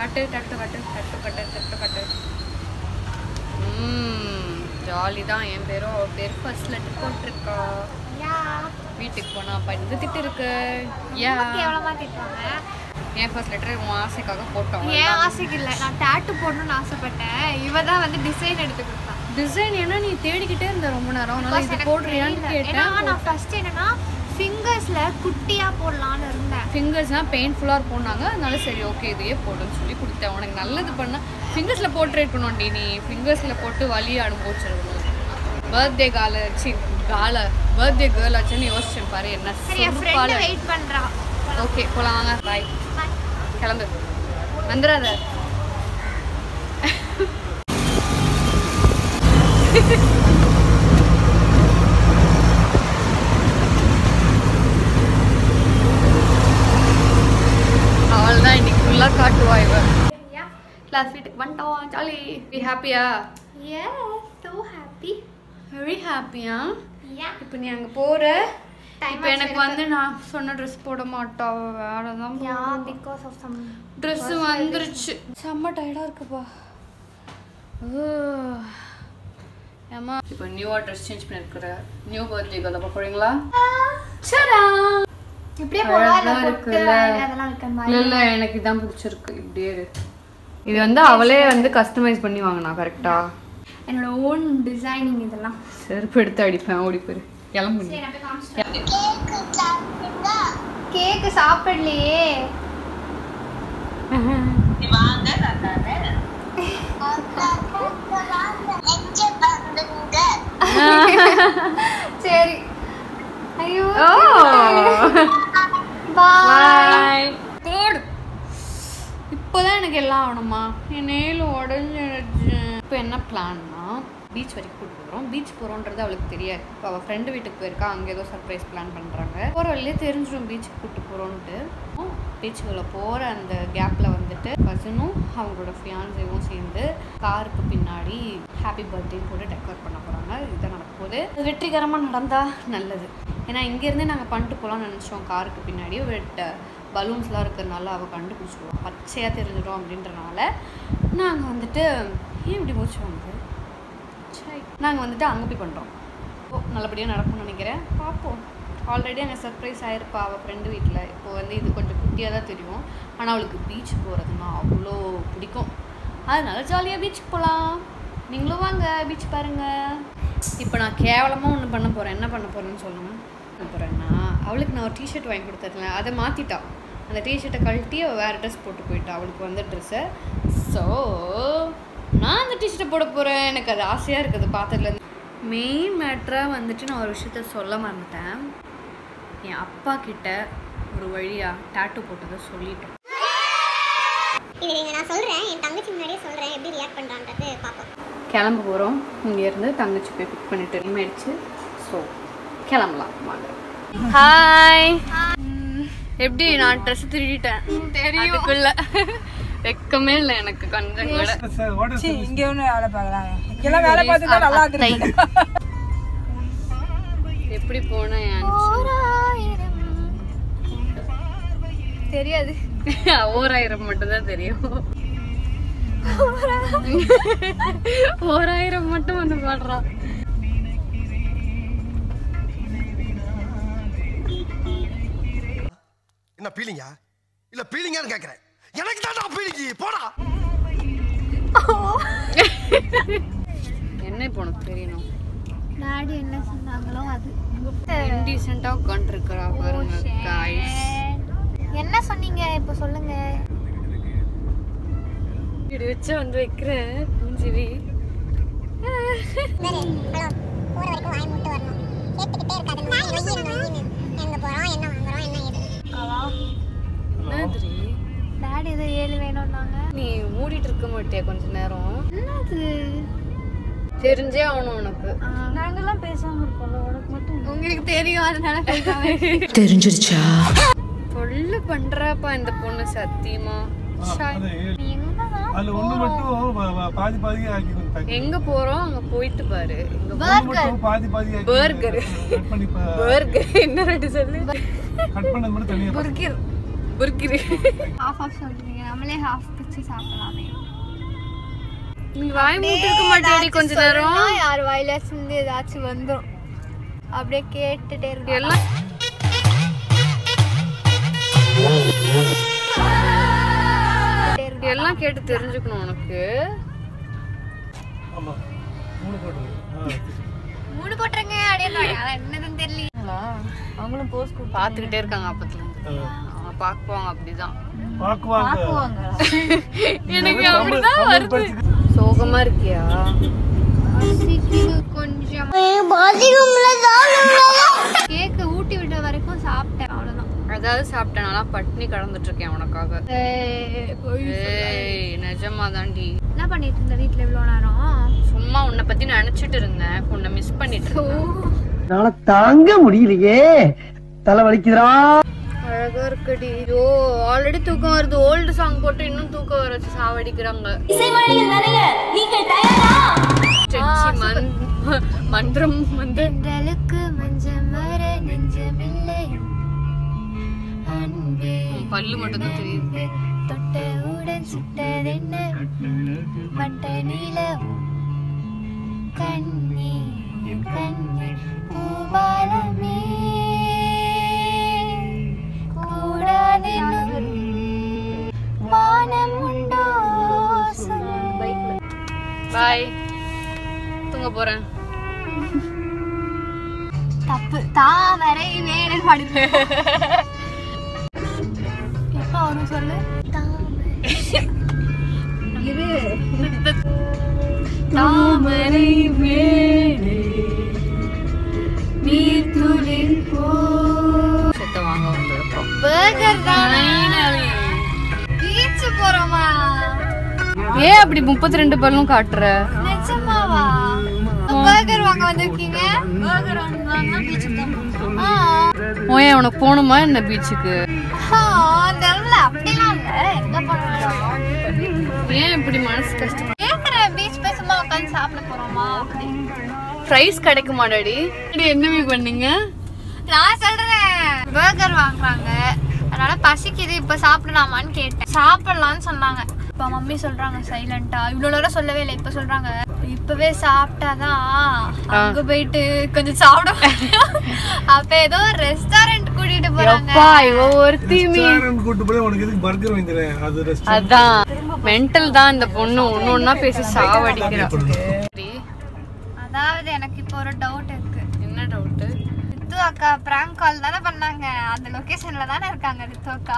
கட்டு கட்டு கட்டு கட்டு கட்டு கட்டு கட்டு jolly தான் என் பேரும் அவ பேர் ஃபர்ஸ்ட் லெட்டர் போட்டிருக்கா யா வீட்டுக்கு போனா அப்பா இந்த திட்டு இருக்கு யா கேவலமா திட்டுவாங்க என் ஃபர்ஸ்ட் லெட்டர் உன் ஆசைக்காக போட்டோம் என் ஆசைக்கு இல்லை நான் டேட்டு போடணும்னு ஆசைப்பட்டேன் இவ தான் வந்து டிசைன் எடுத்து கொடுத்தா டிசைன் ஏன்னா நீ தேடிக்கிட்டே இருந்த ரொம்ப நேரம் அதனால இது எனக்கு போடுறியான்னு தெரியல. ஏன்னா கேட்டேன் நான் ஃபர்ஸ்ட் என்னன்னா ஃபிங்கர்ஸ்ல குட்டியா போடலாம்னு இருந்தேன் ஃபிங்கர்ஸ்லாம் பெயின்ஃபுல்லாக போனாங்க அதனால சரி ஓகே இதையே போடுன்னு சொல்லி கொடுத்தேன் உனக்கு நல்லது பண்ண ஃபிங்கர்ஸில் போட்டுருக்கணும்டி நீ ஃபிங்கர்ஸில் போட்டு வலி அனுபவிச்சிருக்கணும் பர்த்டே கால சி கால பர்த்டே கேர்ள் ஆச்சுன்னு யோசிச்சேன் பாரு என்ன சரி என் ஃப்ரெண்ட் வெயிட் பண்றா ஓகே போலாம் வாங்க பாய் கிளம்பு வந்துடாத அவள் தான் இன்னைக்கு ஃபுல்லாக காட்டுவா இவ கிளாஸ் வீட்டுக்கு வந்துட்டோம் ஜாலி பி ஹாப்பியா யா சோ ஹாப்பி வெரி ஹாப்பியா யா இப்போ நீ அங்கே போகிற Time இப்போ எனக்கு வந்து நான் சொன்ன ட்ரெஸ் போட மாட்டா வேற தான் யா பிகாஸ் ஆஃப் சம் ட்ரெஸ் வந்துருச்சு செம்ம டயர்டாக இருக்குப்பா ஏமா இப்போ நியூவா ட்ரெஸ் சேஞ்ச் பண்ணிருக்கிற நியூ பர்த்டே கதை பார்க்குறீங்களா சரா இப்படியே போடா இல்ல அழகா பொட்டு இருக்குல்ல? அதெல்லாம் வைக்க இல்ல மாதிரி இல்ல எனக்கு இதான் பிடிச்சிருக்கு இப்படியே இரு. இது வந்து அவளே வந்து கஸ்டமைஸ் பண்ணி வாங்கினா கரெக்டா என்னோட ஓன் டிசைனிங் இதெல்லாம் செருப்பு எடுத்து அடிப்பேன் ஓடி போயிரு கிளம்பு நீ. சரி நான் போய் காமிச்சிட்டேன் கேக்கு சாப்பிடலையே சரி ஐயோ ஓ பாய் பாய் குட் இப்போதான் எனக்கு எல்லாம் ஆகணுமா என் நெயில் உடஞ்சிடுச்சு இப்போ என்ன பிளான்னா பீச் வரைக்கும் கூட்டு போகிறோம் பீச் போகிறோன்றது அவளுக்கு தெரியாது இப்போ அவள் ஃப்ரெண்டு வீட்டுக்கு போயிருக்கா அங்கே ஏதோ சர்ப்ரைஸ் பிளான் பண்ணுறாங்க போகிற வழியிலே தெரிஞ்சிடும் பீச்சுக்கு கூட்டு போகிறோன்ட்டு பீச்சுக்குள்ளே போகிற அந்த கேப்பில் வந்துட்டு கசினும் அவங்களோட ஃபியான்ஸையும் சேர்ந்து காருக்கு பின்னாடி ஹாப்பி பர்த்டே போட்டு டெக்கர் பண்ண போகிறாங்க இதுதான் நடக்க போகுது இது வெற்றிகரமாக நடந்தால் நல்லது ஏன்னா இங்கேருந்தே நாங்கள் பண்ணிட்டு போகலாம்னு நினச்சோம் காருக்கு பின்னாடி பட் பலூன்ஸ்லாம் இருக்கிறதுனால அவள் கண்டுபிடிச்சிடுவோம் பச்சையாக தெரிஞ்சிடும் அப்படின்றனால நாங்கள் வந்துட்டு ஏன் இப்படி மூச்சு வாங்குது நாங்கள் வந்துட்டு அங்கே போய் பண்ணுறோம் ஓ நல்லபடியாக நடக்கும்னு நினைக்கிறேன் பார்ப்போம் ஆல்ரெடி அங்கே சர்ப்ரைஸ் ஆயிருப்பா அவள் ஃப்ரெண்டு வீட்டில் இப்போ வந்து இது கொஞ்சம் குட்டியாக தான் தெரியும் ஆனால் அவளுக்கு பீச் போகிறதுனா அவ்வளோ பிடிக்கும் அதனால ஜாலியாக பீச்சுக்கு போகலாம் நீங்களும் வாங்க பீச் பாருங்கள் இப்போ நான் கேவலமாக ஒன்று பண்ண போகிறேன் என்ன பண்ண போகிறேன்னு சொல்லுங்கள் பண்ண போகிறேன்னா அவளுக்கு நான் ஒரு டிஷர்ட் வாங்கி கொடுத்துருக்கேன் அதை மாற்றிட்டா அந்த டிஷர்ட்டை கழட்டி அவள் வேறு ட்ரெஸ் போட்டு போயிட்டா அவளுக்கு வந்த ட்ரெஸ்ஸை ஸோ நான் அந்த டிஷர்ட்டை போட போகிறேன் எனக்கு அது ஆசையாக இருக்குது பார்த்ததுலேருந்து மெயின் மேட்ராக வந்துட்டு நான் ஒரு விஷயத்த சொல்ல மறந்துட்டேன் என் அப்பா கிட்ட ஒரு வழியாக டாட்டூ போட்டதை சொல்லிட்டேன் இது நீங்க நான் சொல்றேன் என் தங்கச்சி முன்னாடியே சொல்றேன் எப்படி ரியாக்ட் பண்றான்றது பாப்போம் கிளம்ப போகிறோம் இங்கேருந்து தங்கச்சி போய் பிக் பண்ணிட்டு டைம் ஆயிடுச்சு ஸோ கிளம்பலாம் வாங்க ஹாய் எப்படி நான் ட்ரெஸ் திருடிட்டேன் அதுக்குள்ள வெக்கமே இல்லை எனக்கு கொஞ்சம் கூட இங்க ஒண்ணு வேலை பார்க்கறாங்க இங்கெல்லாம் வேலை பார்த்துட்டா நல்லா இருக்கு எப்படி போனேன் தெரியாது ஓராயிரம் மட்டும்தான் தெரியும் ஓராயிரம் மட்டும் வந்து பாடுறான் என்ன பீலிங்கா இல்ல பீலிங்கான்னு கேக்குறேன் எனக்கு தான் பீலிங்கி போடா என்ன இப்போ உனக்கு தெரியணும் டாடி என்ன சொன்னாங்களோ அது இன்டீசெண்டாக உட்காந்துருக்கிறா பாருங்க guys. என்ன சொன்னீங்க இப்போ சொல்லுங்க இப்படி வச்சு வந்து வைக்கிறேன் மூஞ்சிவி ஹலோ போற வரைக்கும் வாய் மூட்டு வரணும் கேட்டுக்கிட்டே இருக்காது நான் நொய்யின்னு நொய்யின்னு எங்க போறோம் என்ன வாங்குறோம் என்ன ஏது என்னது டாடி ஏதோ ஏழு வேணும்னாங்க நீ மூடிட்டு இருக்க மாட்டியா கொஞ்ச நேரம் என்னது தெரிஞ்சே ஆகணும் உனக்கு நாங்கெல்லாம் பேசாம இருக்கோம்ல உனக்கு மட்டும் உங்களுக்கு தெரியும் அதனால பேசாம தொல்லை பண்றாப்பா இந்த பொண்ணு சத்தியமா ச்சை. அதுல ஒண்ணு மட்டும் ப- ப- பாதி பாதி ஆக்கி கொடுத்தாங்க எங்க போறோம் அங்க போயிட்டு பாரு எங்க ஒண்ணு மட்டும் பாதி பாதி ஆக்கி Burger. கட் பண்ணி பர்கர் என்ன ரெண்டு சொல்லு கட் பண்ணது மட்டும் தனியா புர்கிர் புர்கிரி ஹாஃப் ஆஃப் சொல்றீங்க நம்மளே ஹாஃப் பிச்சு சாப்பிடலாமே நீ வாய் மூட்டு இருக்க மாட்டேடி கொஞ்ச நேரம் சொன்னா யார் வாயிலாச்சும் இருந்து ஏதாச்சும் வந்துரும் அப்படியே கேட்டுட்டே இருக்கு எல்லாம் எல்லாம் கேட்டு தெரிஞ்சுக்கணும் உனக்கு ஆமா மூணு போட்டு மூணு போட்டுருங்க அப்படியே என்னதுன்னு தெரியல அவங்களும் போஸ்ட் பாத்துக்கிட்டே இருக்காங்க அப்பத்துல இருந்து. அவங்க பாக்குவாங்க அப்படிதான் பாக்குவாங்க எனக்கு அப்படிதான் வருது சோகமா இருக்கியா பசிக்குது கொஞ்சம் கேக்கு ஊட்டி விட்ட வரைக்கும் சாப்பிட்டேன் அவ்வளவுதான் அதாவது சாப்பிட்டனால பட்னி கடந்துட்டு இருக்கேன் உனக்காக ஏய், பொய். ஏய் நிஜமா தாண்டி என்ன பண்ணிட்டு இருந்த வீட்ல இவ்வளவு நேரம் சும்மா உன்னை பத்தி நினைச்சிட்டு இருந்தேன் உன்னை மிஸ் பண்ணிட்டு இருந்தேன் என்னால தாங்க முடியலையே தலை வலிக்குதுடா அழகா இருக்குடி ஐயோ ஆல்ரெடி தூக்கம் வருது ஓல்டு சாங் போட்டு இன்னும் தூக்கம் வர வச்சு சாவடிக்கிறாங்க செச்சி மந் மந்திரம் வந்து தென்றலுக்கு மஞ்சள் மர நெஞ்சமில்லை அன்பே உன் பல்லு மட்டும் தான் தெரியுது தொட்டவுடன் சுட்டதென்ன வட்ட நீலவும் கண்ணே கண்ணே பூபாலமே கூடாதென்னும் வானம் உண்டோ சொல் பாய் தூங்க போறேன் தப்பு தாமரை மேலே பாடுது எப்ப வரும் சொல்லு தாமரை மேலே நீர் துளிர் போ செத்த வாங்க வந்திருக்கோம் பர்கர் தானே பீச் போறோமா ஏன் அப்படி முப்பத்தி ரெண்டு பல்லும் காட்டுற நிஜமாவா பர்கர் வாங்க வந்திருக்கீங்க பர்கர் வாங்க பீச்சுக்கு தான் போறோம். ஆ ஓயே உனக்கு போகணுமா என்ன பீச்சுக்கு ஆ, தெரியல அப்படிலாம் இல்ல எங்க போனோம் ஏன் இப்படி மனசு கஷ்டம் கேக்குறேன் பீச் போய் சும்மா உட்காந்து சாப்பிட போறோமா அப்படி ப்ரைஸ் கிடைக்குமாடாடி என்னமே பண்ணீங்க நான் சொல்றேன் பர்கர் வாங்குறாங்க அதனால பசிக்குது இப்ப சாப்பிடலாமான்னு கேட்டேன் சாப்பிடலாம்னு சொன்னாங்க இப்ப மம்மி சொல்றாங்க சைலண்டா இவ்வளவு நேரம் சொல்லவே இல்லை இப்ப சொல்றாங்க இப்பவே சாப்பிட்டாதான் அங்க போயிட்டு கொஞ்சம் சாப்பிட முடியும். அப்ப ஏதோ ரெஸ்டாரண்ட் கூட்டிட்டு போறாங்க அப்பா இவ ஒருத்தி மீ ரெஸ்டாரண்ட் கூட்டு போய் உனக்கு எதுக்கு பர்கர் வாங்கிடுறேன் அது ரெஸ்டாரண்ட் அதான் மென்டல் தான் இந்த பொண்ணு ஒண்ணு ஒண்ணா பேசி சாவடிக்கிறா சரி, அதாவது எனக்கு இப்போ ஒரு டவுட் இருக்கு என்ன டவுட் ரித்து அக்கா பிராங்க் கால் தானே பண்ணாங்க அந்த லொகேஷன்ல தானே இருக்காங்க ரித்து அக்கா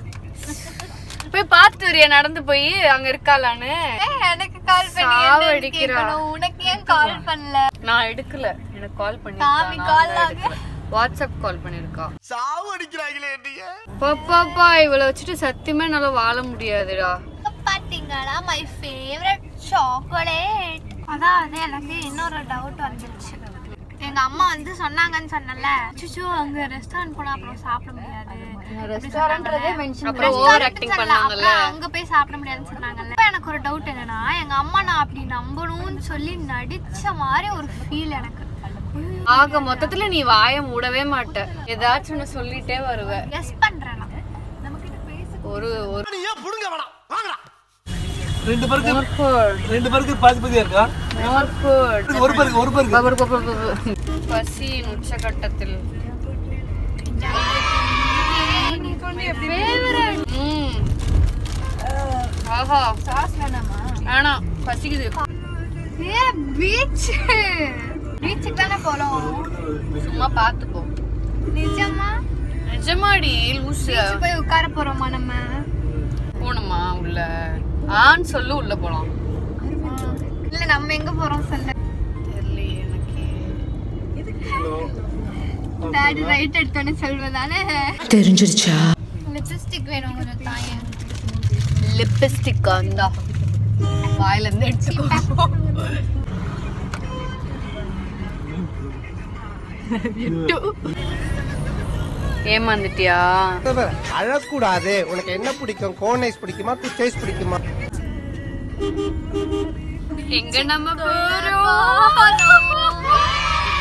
போய் பார்த்துட்டு வரியா நடந்து போய் அங்க இருக்காளான்னு ஏய், எனக்கு கால் பண்ணி என்னன்னு சாவடிக்கிறா. கேட்கணும். உனக்கு ஏன் கால் பண்ணல நான் எடுக்கல எனக்கு கால் பண்ணி சாமி கால் ஆகு. வாட்ஸ்அப் கால் பண்ணிருக்கா சாவு அடிக்கிறாங்களே என்னைய பாப்பாப்பா இவளை வச்சுட்டு சத்தியமே என்னால வாழ முடியாதுடா பாத்தீங்களா மை ஃபேவரட் சாக்லேட் அதாவது எனக்கு இன்னொரு டவுட் வந்துருச்சு எங்க அம்மா வந்து சொன்னாங்கன்னு சொன்னல சுச்சு அங்க ரெஸ்டாரண்ட் போனா அப்புறம் சாப்பிட முடியாது ரெஸ்டாரண்ட்றதே அப்புறம் ஓவர் ஆக்டிங் பண்ணாங்கல்ல அங்க போய் சாப்பிட முடியாதுன்னு சொன்னாங்கல்ல இப்ப எனக்கு ஒரு டவுட் என்னன்னா எங்க அம்மா நான் அப்படி நம்பணும்னு சொல்லி நடிச்ச மாதிரி ஒரு ஃபீல் எனக்கு ஆக மொத்தத்துல நீ வாயை மூடவே மாட்ட ஏதாச்சும் ஒண்ணு சொல்லிட்டே வருவ கெஸ் பண்றேன் நான் ஒரு ஒரு நீ ஏன் புடுங்க வேணாம் வாங்கடா ரெண்டு பர்கர் more food, ரெண்டு பர்கர் பாதி பாதியா இருக்கா more food. ஒரு பர்கர் ஒரு பர்கர் பபர் பபர் பபர். பசியின் உச்சகட்டத்தில் ம். ஆஹா வேணாம் பசிக்குது ஏ பீச் பீச்சுக்கு தானே போறோம் சும்மா பாத்துக்கோ நிஜமா நிஜமாடி லூசு பீச் போய் உட்கார போறோமா நம்ம போணுமா உள்ள ஆன்னு சொல்லு உள்ள போலாம் இல்ல நம்ம எங்க போறோம் சொல்லு தெரியலையே எனக்கு டாடி ரைட் எடுத்தோன்னு சொல்வதானே தெரிஞ்சிருச்சா லிப்ஸ்டிக் வேணும் கொஞ்சம் தாயேன் லிப்ஸ்டிக் வந்தா வாயில இருந்து எடுத்துக்கோ ஏமாந்துட்டியா அழக்கூடாது உனக்கு என்ன பிடிக்கும் கோன் ஐஸ் பிடிக்குமா குச் ஐஸ் பிடிக்குமா எங்க நம்ம போறோம்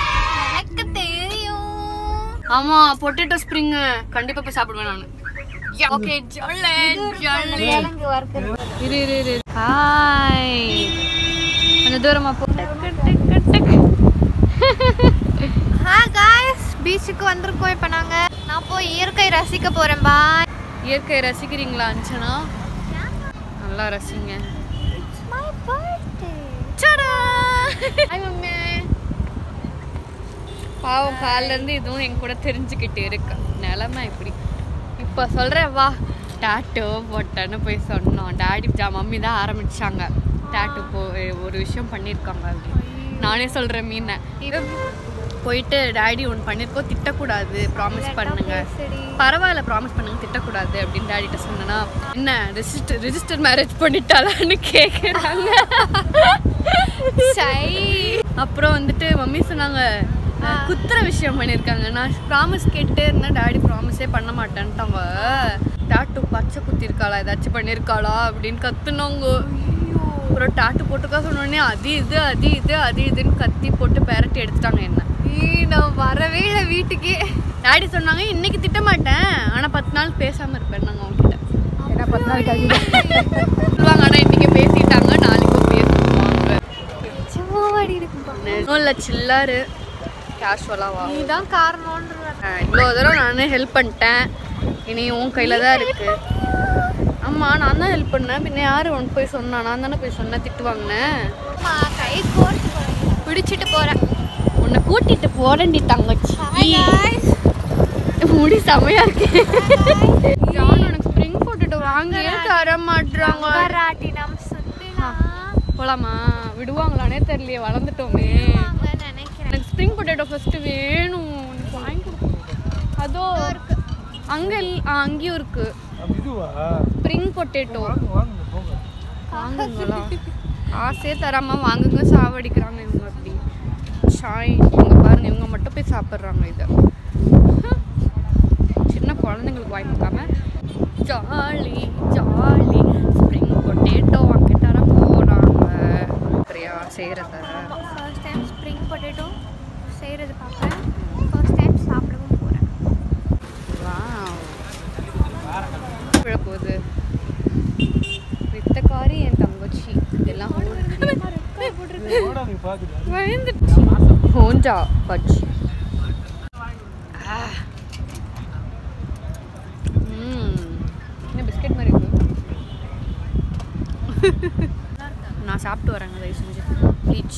எனக்கு தெரியும் ஆமா பொட்டேட்டோ ஸ்ப்ரிங் கண்டிப்பா போய் சாப்பிடுவேன் நானு ஓகே ஜொல்லே ஜொல்லே கிழங்கு வறுக்கிறது இரு இரு இரு ஹாய் கொஞ்சம் தூரமா போ டக்கு டக்கு டக்கு ஹா காய்ஸ் பீச்சுக்கு வந்திருக்கோம் இப்போ நாங்க நான் போய் இயற்கை ரசிக்க போறேன் பாய் இயற்கை ரசிக்கிறீங்களா அஞ்சனா நல்லா ரசிங்க it's my birthday hi mummy பாவம் கால்ல இருந்து இதுவும் என் கூட தெரிஞ்சுக்கிட்டு இருக்கு நிலமை இப்படி இப்போ சொல்கிறேன் வா டாட்டோ போட்டேன்னு போய் சொன்னோம் டாடி ஜா மம்மி தான் ஆரம்பிச்சாங்க டாட்டோ போ ஒரு விஷயம் பண்ணியிருக்காங்க அப்படி நானே சொல்கிறேன் மீனை போயிட்டு டாடி ஒன்று பண்ணியிருக்கோம் திட்டக்கூடாது ப்ராமிஸ் பண்ணுங்க பரவாயில்ல ப்ராமிஸ் பண்ணுங்க திட்டக்கூடாது அப்படின்னு டாடிட்ட சொன்னேன்னா என்ன ரெஜிஸ்டர் ரெஜிஸ்டர் மேரேஜ் பண்ணிட்டாளான்னு கேட்குறாங்க சை அப்புறம் வந்துட்டு மம்மி சொன்னாங்க அஹ், குத்துற விஷயம் பண்ணியிருக்காங்க நான் ப்ராமிஸ் கேட்டுட்டே இருந்தேன் டாடி ப்ராமிஸே பண்ண மாட்டேன்ட்டாங்க டாட்டு பச்சை குத்திருக்காளா ஏதாச்சும் பண்ணியிருக்காளா அப்படின்னு கத்துனாங்க அப்புறம் டாட்டு போட்டுக்கா சொன்னோடனே அது இது அது இது அது இதுன்னு கத்தி போட்டு பெரட்டி எடுத்துட்டாங்க என்ன நான் வரவே இல்லை வீட்டுக்கே டாடி சொன்னாங்க இன்னைக்கு திட்ட மாட்டேன் ஆனா பத்து நாள் பேசாம இருப்பேன் நாங்க அவங்க கிட்ட ஏன்னா பத்து நாள் கழிச்சு சொல்லுவாங்க ஆனா இன்னைக்கு பேசிட்டாங்க நாளைக்கும் பேசுவாங்க சும்மாடி இருக்குப்பா ஒன்றும் இல்லை சில்லாரு கேஷுவலாக வா நீதான் காரணம்ன்ற இவ்வளோ தூரம் நானே ஹெல்ப் பண்ணிட்டேன் இனி உன் கையில் தான் இருக்கு ஆமாம் நான் தான் ஹெல்ப் பண்ணேன் பின்ன யார் உனக்கு போய் சொன்னா நான் தானே போய் சொன்னேன் திட்டு வாங்கினேன் அம்மா, கை கோர்த்து பிடிச்சிட்டு போறேன் உன்னை கூட்டிட்டு போறேன்டி தங்கச்சி Hi guys. முடி செமையா இருக்கு ஜான் உனக்கு ஸ்ப்ரிங் போட்டுட்டு வாங்கியே தர மாட்றாங்க கராட்டினம் சுத்திலாம் போலாமா விடுவாங்களானே தெரியலையே வளர்ந்துட்டோமே வாங்க நினைக்கிறேன் எனக்கு ஸ்ப்ரிங் பொட்டேட்டோ ஃபர்ஸ்ட் வேணும் எனக்கு வாங்கி கொடு அதோ அங்க இல்- ஆ, அங்கேயும் இருக்கு அப்ப இதுவா ஸ்ப்ரிங் பொட்டேட்டோ வாங்க வாங்க போங்க வாங்குங்களா காசே தராம வாங்குங்க சாவடிக்கிறாங்க இவங்க அப்படி ஷாய் இவங்க பாருங்க இவங்க மட்டும் போய் சாப்பிட்றாங்க இதை சின்ன குழந்தைங்களுக்கு வாங்கி கொடுக்காம ஜாலி ஜாலி ஸ்ப்ரிங் பொட்டேட்டோ வாங்கி தர போறாங்க சரியா செய்கிறத ஃபர்ஸ்ட் டைம் ஸ்ப்ரிங் பொட்டேட்டோ செய்கிறது பார்க்குறேன் ஃபர்ஸ்ட் டைம் சாப்பிடவும் போகிறேன் விழ போகுது வித்தக்காரி என் தங்கச்சி இதெல்லாம் ஓடா நீ பாத்துட்டு பயந்துச்சு ஹோண்டா பஜ்ஜி ம் என்ன பிஸ்கெட் மாதிரி இருக்கு நான் சாப்பிட்டு வரேங்க தயவு செஞ்சு ப்ளீச்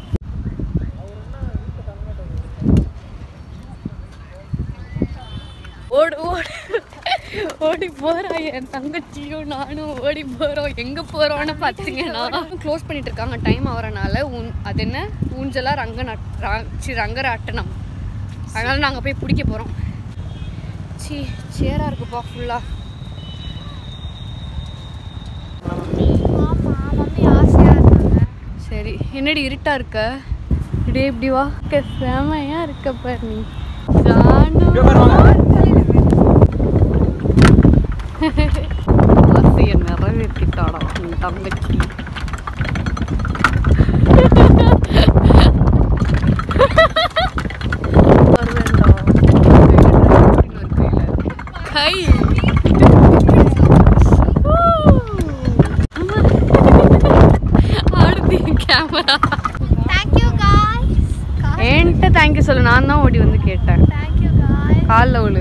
ஓடு ஓடு ஓடி போறா என் தங்கச்சியும் நானும் ஓடி போறோம் எங்க போறோம்னு பாத்தீங்கன்னா க்ளோஸ் பண்ணிட்டு இருக்காங்க டைம் ஆகிறனால ஊன் அது என்ன ஊஞ்சலா ரங்க நட் ரா- சி ரங்கராட்டனம் அதனால நாங்க போய் பிடிக்க போறோம் சி சேரா இருக்குப்பா ஃபுல்லா ஆமாம் மம்மி ஆசையாக இருந்தாங்க சரி என்னடி இருட்டா இருக்க இப்படி இப்படி வா அக்கா, செமையா இருக்க பாரு நீ ஜானு ஆசையை நிறைவேற்றிட்டாடா உன் தங்கச்சி வருவேன்டா. இன்னொரு கையில. கை ஆடுதி கேமரா தேங்க்யூ காய்ஸ் என்கிட்ட தேங்க்யூ சொல்லு நான் தான் ஓடி வந்து கேட்டேன் தேங்க்யூ காய்ஸ் காலில் விழு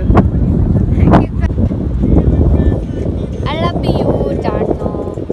ஐ லவ் யூ ஜானோ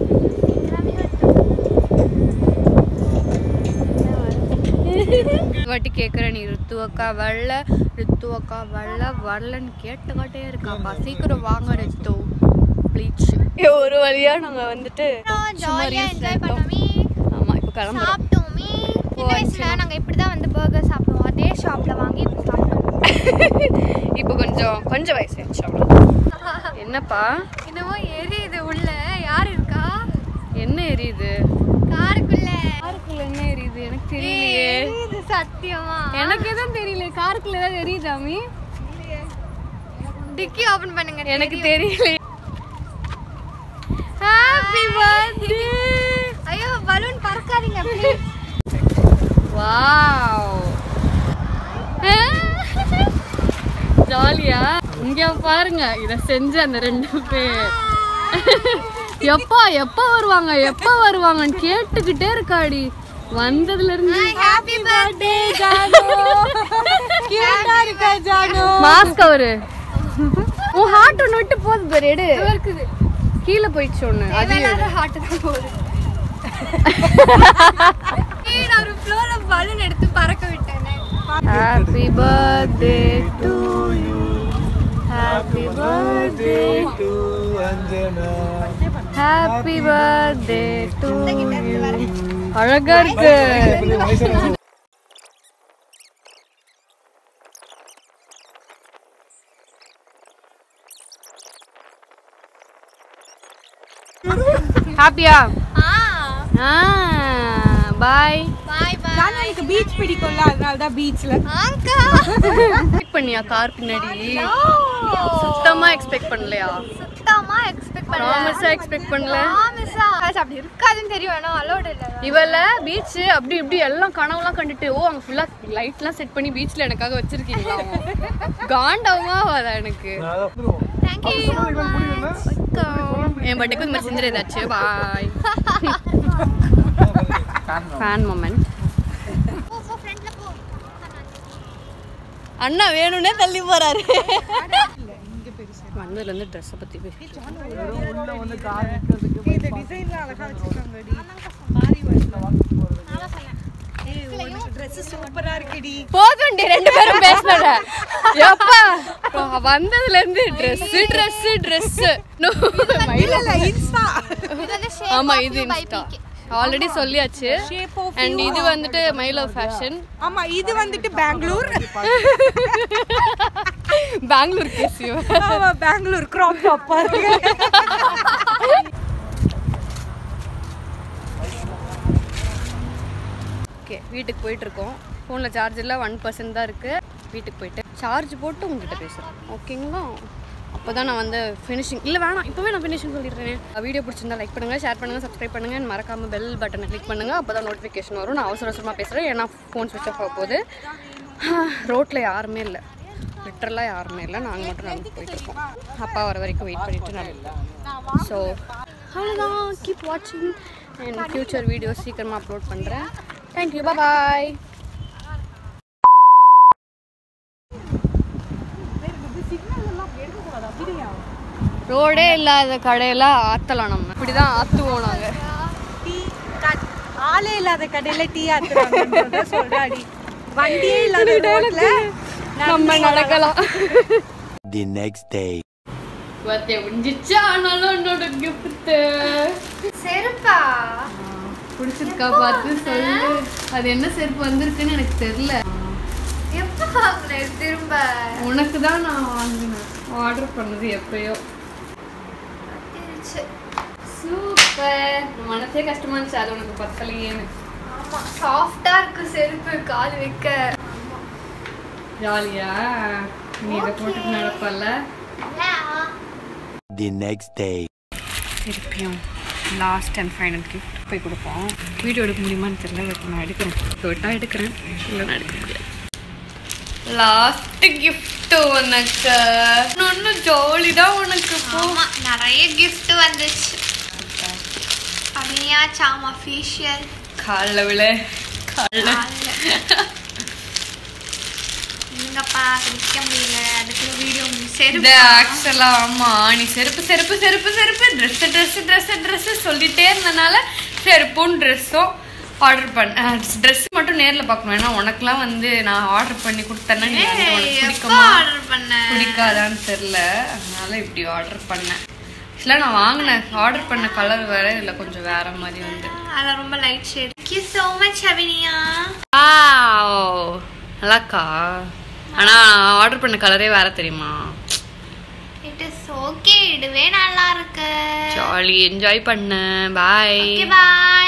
வாட்டி கேட்குற நீ ரித்து அக்கா வரல ரித்து அக்கா வரல வரலன்னு கேட்டுக்கிட்டே இருக்காப்பா சீக்கிரம் வாங்க ரித்து ப்ளீச் ஒரு வழியா நாங்க வந்துட்டு சும்மா ஜாலியாக reels என்ஜாய் எடுத்தோம். பண்ணோமே ஆமா இப்போ கிளம்புறோம் சாப்பிட்டோமே சின்ன வயசுல நாங்கள் இப்படி தான் வந்து பர்கர் சாப்பிடுவோம் அதே ஷாப்பில் வாங்கி இப்போ சாப்பிட்டோம் இப்போ கொஞ்சம் கொஞ்சம் வயசாச்சு அவ்வளோ என்னப்பா என்னமோ எரியுது உள்ள யார் இருக்கா என்ன எரியுது காருக்குள்ள காருக்குள்ள என்ன எரியுது எனக்கு தெரியலையே எரியுது சத்தியமா எனக்கு எதுவும் தெரியல காருக்குள்ள ஏதாவது எரியுதாமி டிக்கி ஓபன் பண்ணுங்க எனக்கு தெரியல ஹாப்பி பர்த்டே ஐயோ பலூன் பறக்காதீங்க ப்ளீஸ் வாவ் ஜாலியா இங்க பாருங்க இத செஞ்ச அந்த ரெண்டு பேர் எப்பா எப்ப வருவாங்க எப்ப வருவாங்கன்னு கேட்டுக்கிட்டே இருக்காடி வந்ததுல இருந்து ஹாப்பி பர்த்டே கியூட்டா இருக்கா ஜானு மாஸ்க் அவரு உன் ஹார்ட் ஒன்று விட்டு போகுது பாரு எடு இருக்குது கீழே போயிடுச்சு ஒன்று அது எல்லாரும் ஹார்ட் தான் போகுது ஏய், நான் ஒரு ஃப்ளோர பலூன் எடுத்து பறக்க விட்டேனே happy birthday to you happy birthday to அஞ்சனா ஹாப்பி பர்த்டே டு யூ அழகா இருக்கு ஹாப்பியா ஆ பாய் பாய் பாய் ஜானு எனக்கு பீச் பிடிக்கும்ல அதனால தான் பீச்ல ஆங்கா எக்ஸ்பெக்ட் பண்ணியா கார் பின்னாடி சுத்தமா எக்ஸ்பெக்ட் பண்ணலையா சுத்தமா எக்ஸ்பெக்ட் பண்ணல ப்ராமிஸா எக்ஸ்பெக்ட் பண்ணல ப்ராமிஸா அப்படி இருக்காதுன்னு தெரியும் ஆனா அலோட் இல்ல இவள பீச் அப்படி இப்படி எல்லாம் கனவுலாம் கண்டுட்டு ஓ அங்க ஃபுல்லா லைட்லாம் செட் பண்ணி பீச்ல எனக்காக வச்சிருக்கீங்களா காண்டவமா வாதா எனக்கு நான் அதை வந்துருவோம் தேங்க் யூ என் பர்த்டேக்கு இந்த மாதிரி செஞ்சிரு ஏதாச்சும் பாய் ஃபேன் மொமெண்ட் போ போ ஃப்ரெண்ட்ல போ அண்ணா வேணும்னே தள்ளி போறாரு வந்ததுல இருந்து ட்ரெஸ்ஸை பத்தி பேசி இந்த டிசைன்ல அழகா வச்சிருக்காங்கடி ட்ரெஸ் சூப்பரா இருக்குடி போதும்டி ரெண்டு பேரும் பேசினத எப்பா வந்ததுல இருந்து ட்ரெஸ் ட்ரெஸ் ட்ரெஸ் இல்ல இல்ல இன்ஸ்டா இது வந்து shape ஆமா of இது you by Insta PK. Already சொல்லியாச்சு Shape of அண்ட் இது வந்துட்டு மைலோ ஃபேஷன் ஆமா இது வந்துட்டு பெங்களூர் பெங்களூர் கேசியோ ஆமா பெங்களூர் கிராப் டாப் பாருங்க ஓகே வீட்டுக்கு போயிட்டு இருக்கோம் ஃபோனில் சார்ஜ் இல்லை ஒன் பர்சன்ட் தான் இருக்குது வீட்டுக்கு போயிட்டு சார்ஜ் போட்டு உங்ககிட்ட பேசுகிறேன் ஓகேங்களா அப்போ தான் நான் வந்து ஃபினிஷிங் இல்லை வேணாம் இப்போவே நான் ஃபினிஷிங் சொல்லிடுறேன் வீடியோ பிடிச்சிருந்தா லைக் பண்ணுங்கள் ஷேர் பண்ணுங்கள் சப்ஸ்கிரைப் பண்ணுங்கள் மறக்காமல் பெல் பட்டனை கிளிக் பண்ணுங்கள் அப்போ தான் நோட்டிஃபிகேஷன் வரும் நான் அவசர அவசரமாக பேசுகிறேன் ஏன்னா ஃபோன் ஸ்விட்ச் ஆஃப் ஆக போகுது ரோட்டில் யாருமே இல்லை லிட்டரலாக யாருமே இல்லை நாங்கள் மட்டும் நடந்து போயிட்டு இருக்கோம் அப்பா வர வரைக்கும் வெயிட் பண்ணிட்டு நான் ஸோ அவ்வளோதான் கீப் வாட்சிங் அண்ட் ஃப்யூச்சர் வீடியோஸ் சீக்கிரமாக அப்லோட் பண்ணுறேன் தேங்க்யூ பாய் ரோடே இல்லாத கடையில ஆத்தலாம் நம்ம இப்படிதான் ஆத்துவோம் நாங்க டீ கட் ஆளே இல்லாத கடையில டீ ஆத்துறாங்கன்றத சொல்றாடி வண்டியே இல்லாத ரோட்ல நம்ம நடக்கலாம் தி நெக்ஸ்ட் டே பர்த்டே முடிஞ்சிச்சு ஆனாலும் என்னோட கிஃப்ட் செருப்பா பிடிச்சிருக்கா பார்த்து சொல்லு அது என்ன செருப்பு வந்திருக்குன்னு எனக்கு தெரியல எப்ப வாங்கினேன் திரும்ப உனக்கு தான் நான் வாங்கினேன் ஆர்டர் பண்ணது எப்பயோ இருந்துச்சு. சூப்பர் மனசே கஷ்டமா இருந்துச்சு அது உனக்கு பத்தலையேன்னு ஆமா சாஃப்டா இருக்கு செருப்பு கால் வைக்க ஜாலியா நீ இதை போட்டுட்டு நடப்பல்ல தி நெக்ஸ்ட் டே திருப்பியும் லாஸ்ட் அண்ட் ஃபைனல் கிஃப்ட் போய் கொடுப்போம் வீடியோ எடுக்க முடியுமான்னு தெரியல பட் நான் எடுக்கிறேன் போட்டா எடுக்கிறேன் இல்லைன்னா எடுக்க முடியாது லாஸ்ட் கிஃப்ட் உனக்கு இன்னும் ஜாலி தான் உனக்கு போ ஆமா நிறைய gift வந்துச்சு அபினியா சாம் அஃபீஷியல் காலில் விழ காலில் இல்லைங்கப்பா குடிக்க முடியல அதுக்குள்ள வீடியோ இந்த செருப்பு ஆக்சுவலா ஆமா நீ செருப்பு செருப்பு செருப்பு செருப்பு ட்ரெஸ் ட்ரெஸ் ட்ரெஸ் ட்ரெஸ் சொல்லிட்டே இருந்தனால செருப்பும் ட்ரெஸ்ஸும் ஆர்டர் பண்ண ட்ரெஸ் மட்டும் நேர்ல பார்க்கணும் ஏன்னா உனக்குலாம் வந்து நான் ஆர்டர் பண்ணி கொடுத்தேன்னா நீ வந்து உனக்கு எப்போ பிடிக்குமா ஆர்டர் பண்ண பிடிக்காதான்னு தெரில அதனால இப்படி ஆர்டர் பண்ணேன் இல்லை நான் வாங்கினேன் ஆர்டர் பண்ண கலர் வேற இதில் கொஞ்சம் வேற மாதிரி வந்து அதில் ரொம்ப light shade Thank you so much அபினியா நல்லாக்கா ஆனா ஆர்டர் பண்ண கலரே வேற தெரியுமா இட் இஸ் ஓகே இதுவே நல்லா இருக்கு ஜாலி என்ஜாய் பண்ண பாய் ஓகே பாய்